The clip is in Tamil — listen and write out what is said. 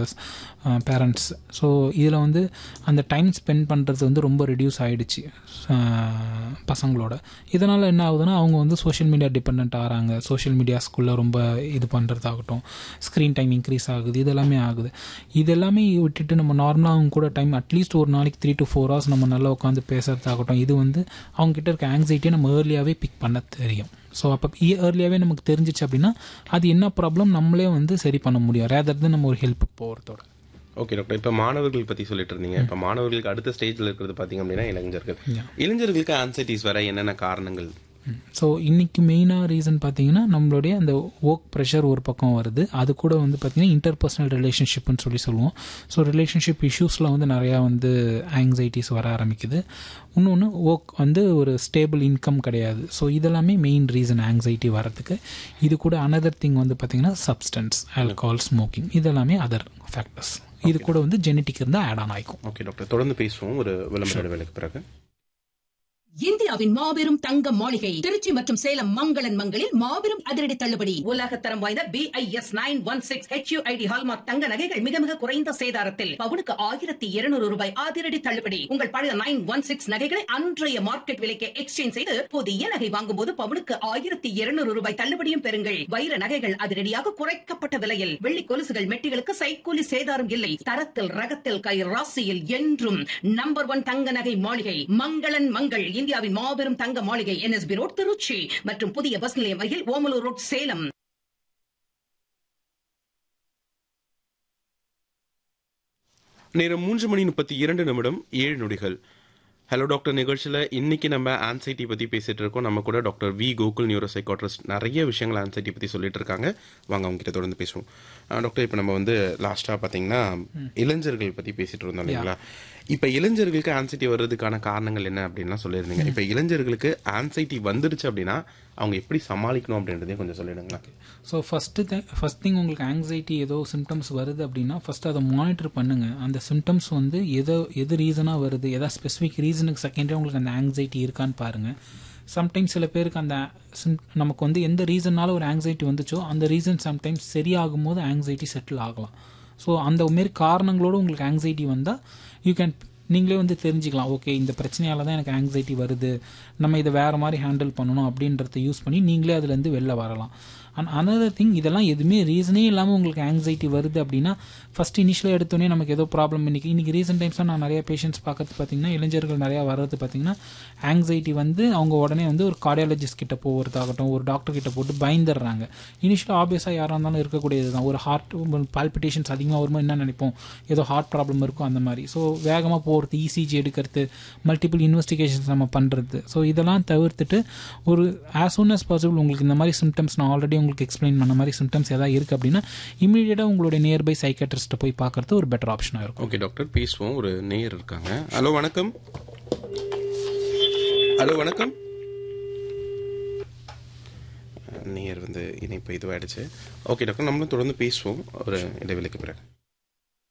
மெம்பர்ஸ் பேரண்ட்ஸ் ஸோ இதில் வந்து அந்த டைம் ஸ்பெண்ட் பண்ணுறது வந்து ரொம்ப ரெடியூஸ் ஆகிடுச்சு பசங்களோட இதனால் என்ன ஆகுதுன்னா அவங்க வந்து சோஷியல் மீடியா டிபெண்ட் ஆகிறாங்க சோஷியல் மீடியாஸ்குள்ளே ரொம்ப இது பண்ணுறதாகட்டும் ஸ்க்ரீன் டைம் இன்க்ரீஸ் ஆகுது இதெல்லாமே ஆகுது இதெல்லாமே விட்டுட்டு நம்ம நார்மலாக அவங்க கூட டைம் அட்லீஸ்ட் ஒரு நாளைக்கு த்ரீ டு ஃபோர் ஹவர்ஸ் நம்ம நல்லா உட்காந்து பேசுறதாகட்டும் இது வந்து அவங்க கிட்ட இருக்க ஆங்ஸைட்டியை நம்ம ஏர்லியாகவே பிக் பண்ண தெரியும் ஸோ அப்போ ஏர்லியாகவே நமக்கு தெரிஞ்சிச்சு அப்படின்னா அது என்ன ப்ராப்ளம் நம்மளே வந்து சரி பண்ண முடியும் ரேதர் தான் நம்ம ஒரு ஹெல்ப்புக்கு போகிறதோட ஓகே டாக்டர் இப்போ மாணவர்கள் பற்றி சொல்லிட்டு இருந்தீங்க இப்போ மாணவர்களுக்கு அடுத்த ஸ்டேஜில் இருக்கிறது பார்த்தீங்க அப்படின்னா இளைஞர்கள் இளைஞர்களுக்கு ஆன்சைட்டிஸ் வர என்னென்ன காரணங்கள் ஸோ இன்றைக்கி மெயினாக ரீசன் பார்த்தீங்கன்னா நம்மளுடைய அந்த ஒர்க் ப்ரெஷர் ஒரு பக்கம் வருது அது கூட வந்து பார்த்திங்கன்னா இன்டர்பர்சனல் ரிலேஷன்ஷிப்னு சொல்லி சொல்லுவோம் ஸோ ரிலேஷன்ஷிப் இஷ்யூஸில் வந்து நிறையா வந்து ஆங்ஸைட்டிஸ் வர ஆரம்பிக்குது இன்னொன்று ஒர்க் வந்து ஒரு ஸ்டேபிள் இன்கம் கிடையாது ஸோ இதெல்லாமே மெயின் ரீசன் ஆங்ஸைட்டி வரதுக்கு இது கூட அனதர் திங் வந்து பார்த்திங்கன்னா சப்ஸ்டன்ஸ் ஆல்கஹால் ஸ்மோக்கிங் இதெல்லாமே அதர் ஃபேக்டர்ஸ் இது கூட வந்து ஜெனட்டிக் இருந்தால் ஆட் ஆன் ஆகிக்கும் ஓகே டாக்டர் தொடர்ந்து பேசுவோம் ஒரு விளம்பர வேலைக்கு பிறகு இந்தியாவின் மாபெரும் தங்க மாளிகை திருச்சி மற்றும் சேலம் மங்களன் மங்களில் மாபெரும் அதிரடி தள்ளுபடி உலக தரம் வாய்ந்த B I S nine one six H ID hallmark தங்க நகைகள் மிக மிக குறைந்த சேதாரத்தில் பவுனுக்கு ஆயிரத்தி இருநூறு ரூபாய் அதிரடி தள்ளுபடி உங்கள் பழைய நைன் ஒன் சிக்ஸ் நகைகளை அன்றைய மார்க்கெட் விலைக்கு எக்ஸ்சேஞ்ச் செய்து புதிய நகை வாங்கும் போது பவுனுக்கு ஆயிரத்தி இருநூறு ரூபாய் தள்ளுபடியும் பெறுங்கள் வைர நகைகள் அதிரடியாக குறைக்கப்பட்ட விலையில் வெள்ளி கொலுசுகள் மெட்டிகளுக்கு சைக்கூலி சேதாரம் இல்லை தரத்தில் ரகத்தில் கை ராசியில் என்றும் நம்பர் ஒன் தங்க நகை மாளிகை மங்களன் மங்கள் இந்தியாவின் மாபெரும் தங்க மாளிகை என்எஸ்பி ரோட் திருச்சி மற்றும் புதிய பஸ் நிலையம் அருகில் ஓமலூர் ரோட் சேலம் நேரம் மூன்று மணி முப்பத்தி இரண்டு நிமிடம் ஏழு நொடிகள் ஹலோ டாக்டர் நிகழ்ச்சியில் இன்னைக்கு நம்ம ஆன்சைட்டி பற்றி பேசிட்டு இருக்கோம் நம்ம கூட doctor V Gokul neuropsychiatrist நிறைய விஷயங்கள் ஆன்சைட்டி பற்றி சொல்லிட்டு இருக்காங்க வாங்க அவங்க கிட்ட தொடர்ந்து பேசுவோம் அஹ் டாக்டர் இப்போ நம்ம வந்து லாஸ்ட்டாக பார்த்தீங்கன்னா இளைஞர்கள் பற்றி பேசிட்டு இருந்தோம் இல்லைங்களா இப்போ இளைஞர்களுக்கு ஆன்சைட்டி வர்றதுக்கான காரணங்கள் என்ன அப்படின்லாம் சொல்லியிருந்தீங்க இப்போ இளைஞர்களுக்கு ஆன்சைட்டி வந்துருச்சு அப்படின்னா அவங்க எப்படி சமாளிக்கணும் அப்படின்றதையும் கொஞ்சம் சொல்லிடுங்களேன் ஸோ ஃபஸ்ட்டு ஃபஸ்ட் திங் உங்களுக்கு ஆங்ஸைட்டி ஏதோ சிம்டம்ஸ் வருது அப்படின்னா ஃபஸ்ட்டு அதை மானிட்டர் பண்ணுங்கள் அந்த சிம்டம்ஸ் வந்து எதோ எது ரீசனாக வருது எதாவது ஸ்பெசிஃபிக் ரீசனுக்கு செகண்டரி உங்களுக்கு அந்த ஆங்ஸைட்டி இருக்கான்னு பாருங்கள் சம்டைம்ஸ் சில பேருக்கு அந்த sim- நமக்கு வந்து எந்த ரீசன்னால ஒரு ஆங்ஸைட்டி வந்துச்சோ அந்த ரீசன் சம்டைம்ஸ் சரியாகும் போது ஆங்ஸைட்டி செட்டில் ஆகலாம் ஸோ அந்த மாரி காரணங்களோடு உங்களுக்கு ஆங்ஸைட்டி வந்தால் யூ கேன் நீங்களே வந்து தெரிஞ்சுக்கலாம் ஓகே இந்த பிரச்சனையால தான் எனக்கு ஆங்ஸைட்டி வருது நம்ம இதை வேறு மாதிரி ஹேண்டில் பண்ணணும் அப்படின்றத யூஸ் பண்ணி நீங்களே அதுலேருந்து வெளில வரலாம் அண்ட் அனதர் திங் இதெல்லாம் எதுவுமே ரீசனே இல்லாமல் உங்களுக்கு ஆங்ஸைட்டி வருது அப்படின்னா ஃபஸ்ட் இனிஷியலாக எடுத்தோடனே நமக்கு ஏதோ ப்ராப்ளம் இன்னைக்கு இன்னைக்கு ரீசெண்ட் டைம்ஸாக நான் நிறைய பேஷண்ட்ஸ் பார்க்கறது பார்த்தீங்கன்னா இளைஞர்கள் நிறையா வர்றது பார்த்தீங்கன்னா ஆங்ஸைட்டி வந்து அவங்க உடனே வந்து ஒரு கார்டியாலஜிஸ்ட் கிட்ட போகிறதாகட்டும் ஒரு டாக்டர் கிட்ட போட்டு பயந்துடுறாங்க இனிஷியலாக ஆப்வியஸாக யாராக இருந்தாலும் இருக்கக்கூடியது தான் ஒரு ஹார்ட் பால்பிட்டேஷன்ஸ் அதிகமாக வரும்போது என்ன நினைப்போம் ஏதோ ஹார்ட் ப்ராப்ளம் இருக்கும் அந்த மாதிரி ஸோ வேகமாக போகிறது இசிஜி எடுக்கிறது மல்டிபிள் இன்வெஸ்டிகேஷன்ஸ் நம்ம பண்ணுறது ஸோ இதெல்லாம் தவிர்த்துட்டு ஒரு ஆஸ் சூன் as பாசிபிள் உங்களுக்கு இந்த மாதிரி சிம்டம்ஸ் நான் ஆல்ரெடி உங்களுக்கு எக்ஸ்பிளைன் பண்ண மாதிரி சிம்டம்ஸ் ஏதாவது இருக்குது அப்படின்னா இமீடியட்டாக உங்களுடைய நியர்பை சைக்காட்ரிஸ்ட்டை போய் பார்க்கறது ஒரு பெட்டர் ஆப்ஷனாக இருக்கும் ஓகே டாக்டர் பேசுவோம் ஒரு நேயர் இருக்காங்க ஹலோ வணக்கம் ஹலோ வணக்கம் நேயர் வந்து இணைப்பு இதுவாயிடுச்சு ஓகே டாக்டர் நம்மளும் தொடர்ந்து பேசுவோம் ஒரு இடைவெளிக்கு பிறகு